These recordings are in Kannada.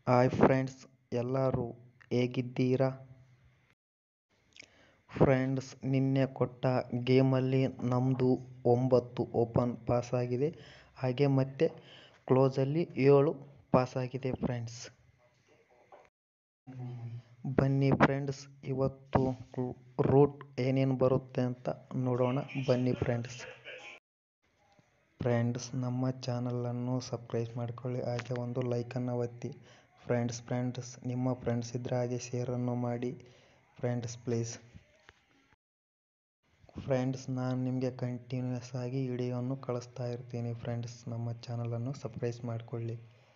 ಹಾಯ್ ಫ್ರೆಂಡ್ಸ್ ಎಲ್ಲರೂ ಹೇಗಿದ್ದೀರಾ ಫ್ರೆಂಡ್ಸ್ ನಿನ್ನೆ ಕೊಟ್ಟ ಗೇಮಲ್ಲಿ ನಮ್ಮದು ಒಂಬತ್ತು ಓಪನ್ ಪಾಸಾಗಿದೆ ಹಾಗೆ ಮತ್ತೆ ಕ್ಲೋಸಲ್ಲಿ ಏಳು ಪಾಸಾಗಿದೆ ಫ್ರೆಂಡ್ಸ್ ಬನ್ನಿ ಫ್ರೆಂಡ್ಸ್ ಇವತ್ತು ರೂಟ್ ಏನೇನು ಬರುತ್ತೆ ಅಂತ ನೋಡೋಣ ಬನ್ನಿ ಫ್ರೆಂಡ್ಸ್ ಫ್ರೆಂಡ್ಸ್ ನಮ್ಮ ಚಾನಲನ್ನು ಸಬ್ಸ್ಕ್ರೈಬ್ ಮಾಡ್ಕೊಳ್ಳಿ ಹಾಗೆ ಒಂದು ಲೈಕನ್ನು ಒತ್ತಿ ಫ್ರೆಂಡ್ಸ್ ಫ್ರೆಂಡ್ಸ್ ನಿಮ್ಮ ಫ್ರೆಂಡ್ಸ್ ಇದ್ದರೆ ಹಾಗೆ ಶೇರನ್ನು ಮಾಡಿ ಫ್ರೆಂಡ್ಸ್ ಪ್ಲೀಸ್ ಫ್ರೆಂಡ್ಸ್ ನಾನು ನಿಮಗೆ ಕಂಟಿನ್ಯೂಸ್ ಆಗಿ ವಿಡಿಯೋವನ್ನು ಕಳಿಸ್ತಾ ಇರ್ತೀನಿ ಫ್ರೆಂಡ್ಸ್ ನಮ್ಮ ಚಾನಲನ್ನು ಸಬ್ಸ್ಕ್ರೈಬ್ ಮಾಡಿಕೊಳ್ಳಿ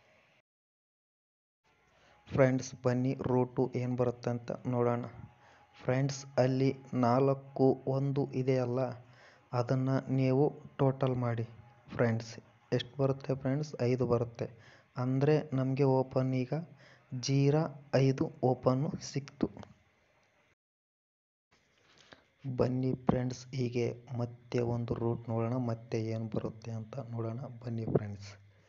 ಫ್ರೆಂಡ್ಸ್ ಬನ್ನಿ ರೂಟು ಏನು ಬರುತ್ತೆ ಅಂತ ನೋಡೋಣ ಫ್ರೆಂಡ್ಸ್ ಅಲ್ಲಿ ನಾಲ್ಕು ಒಂದು ಇದೆಯಲ್ಲ ಅದನ್ನು ನೀವು ಟೋಟಲ್ ಮಾಡಿ ಫ್ರೆಂಡ್ಸ್ ಎಷ್ಟು ಬರುತ್ತೆ ಫ್ರೆಂಡ್ಸ್ ಐದು ಬರುತ್ತೆ ಅಂದರೆ ನಮಗೆ ಓಪನ್ ಈಗ ಜೀರಾ ಐದು ಓಪನ್ನು ಸಿಕ್ತು ಬನ್ನಿ ಫ್ರೆಂಡ್ಸ್ ಹೀಗೆ ಮತ್ತೆ ಒಂದು ರೂಟ್ ನೋಡೋಣ ಮತ್ತೆ ಏನು ಬರುತ್ತೆ ಅಂತ ನೋಡೋಣ ಬನ್ನಿ ಫ್ರೆಂಡ್ಸ್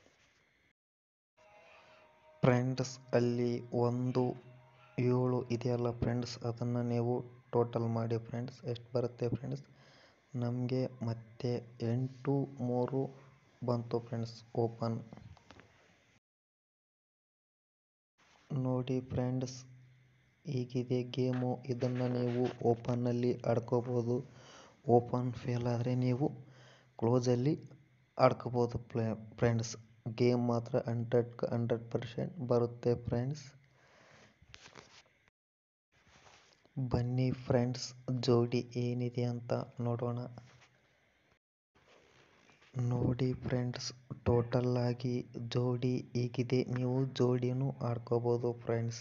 ಫ್ರೆಂಡ್ಸ್ ಅಲ್ಲಿ ಒಂದು ಏಳು ಇದೆಯಲ್ಲ ಫ್ರೆಂಡ್ಸ್ ಅದನ್ನು ನೀವು ಟೋಟಲ್ ಮಾಡಿ ಫ್ರೆಂಡ್ಸ್ ಎಷ್ಟು ಬರುತ್ತೆ ಫ್ರೆಂಡ್ಸ್ ನಮಗೆ ಮತ್ತೆ ಎಂಟು ಮೂರು ಬಂತು ಫ್ರೆಂಡ್ಸ್ ಓಪನ್ ನೋಡಿ ಫ್ರೆಂಡ್ಸ್ ಹೀಗಿದೆ ಗೇಮು ಇದನ್ನು ನೀವು ಓಪನ್ನಲ್ಲಿ ಆಡ್ಕೋಬೋದು ಓಪನ್ ಫೇಲ್ ಆದರೆ ನೀವು ಕ್ಲೋಸಲ್ಲಿ ಆಡ್ಕೋಬೋದು ಪ್ಲೇ ಫ್ರೆಂಡ್ಸ್ ಗೇಮ್ ಮಾತ್ರ ಹಂಡ್ರೆಡ್ಗೆ ಹಂಡ್ರೆಡ್ ಪರ್ಸೆಂಟ್ ಬರುತ್ತೆ ಫ್ರೆಂಡ್ಸ್ ಬನ್ನಿ ಫ್ರೆಂಡ್ಸ್ ಜೋಡಿ ಏನಿದೆ ಅಂತ ನೋಡೋಣ ನೋಡಿ ಫ್ರೆಂಡ್ಸ್ ಟೋಟಲ್ ಆಗಿ ಜೋಡಿ ಹೀಗಿದೆ ನೀವು ಜೋಡಿನೂ ಆಡ್ಕೋಬೋದು ಫ್ರೆಂಡ್ಸ್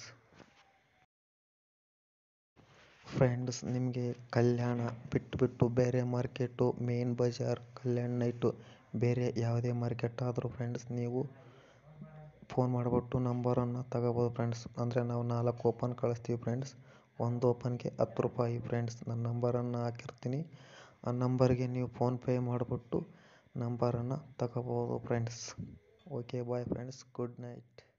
ಫ್ರೆಂಡ್ಸ್ ನಿಮಗೆ ಕಲ್ಯಾಣ ಬಿಟ್ಟುಬಿಟ್ಟು ಬೇರೆ ಮಾರ್ಕೆಟು ಮೇನ್ ಬಜಾರ್ ಕಲ್ಯಾಣ ನೈಟು ಬೇರೆ ಯಾವುದೇ ಮಾರ್ಕೆಟ್ ಆದರೂ ಫ್ರೆಂಡ್ಸ್ ನೀವು ಫೋನ್ ಮಾಡಿಬಿಟ್ಟು ನಂಬರನ್ನು ತಗೋಬೋದು ಫ್ರೆಂಡ್ಸ್ ಅಂದರೆ ನಾವು ನಾಲ್ಕು ಓಪನ್ ಕಳಿಸ್ತೀವಿ ಫ್ರೆಂಡ್ಸ್ ಒಂದು ಓಪನ್ಗೆ ಹತ್ತು ರೂಪಾಯಿ ಫ್ರೆಂಡ್ಸ್ ನನ್ನ ನಂಬರನ್ನು ಹಾಕಿರ್ತೀನಿ ಆ ನಂಬರ್ಗೆ ನೀವು ಫೋನ್ಪೇ ಮಾಡಿಬಿಟ್ಟು ನಂಬರನ್ನು ತಗೋಬೋದು friends okay bye friends good night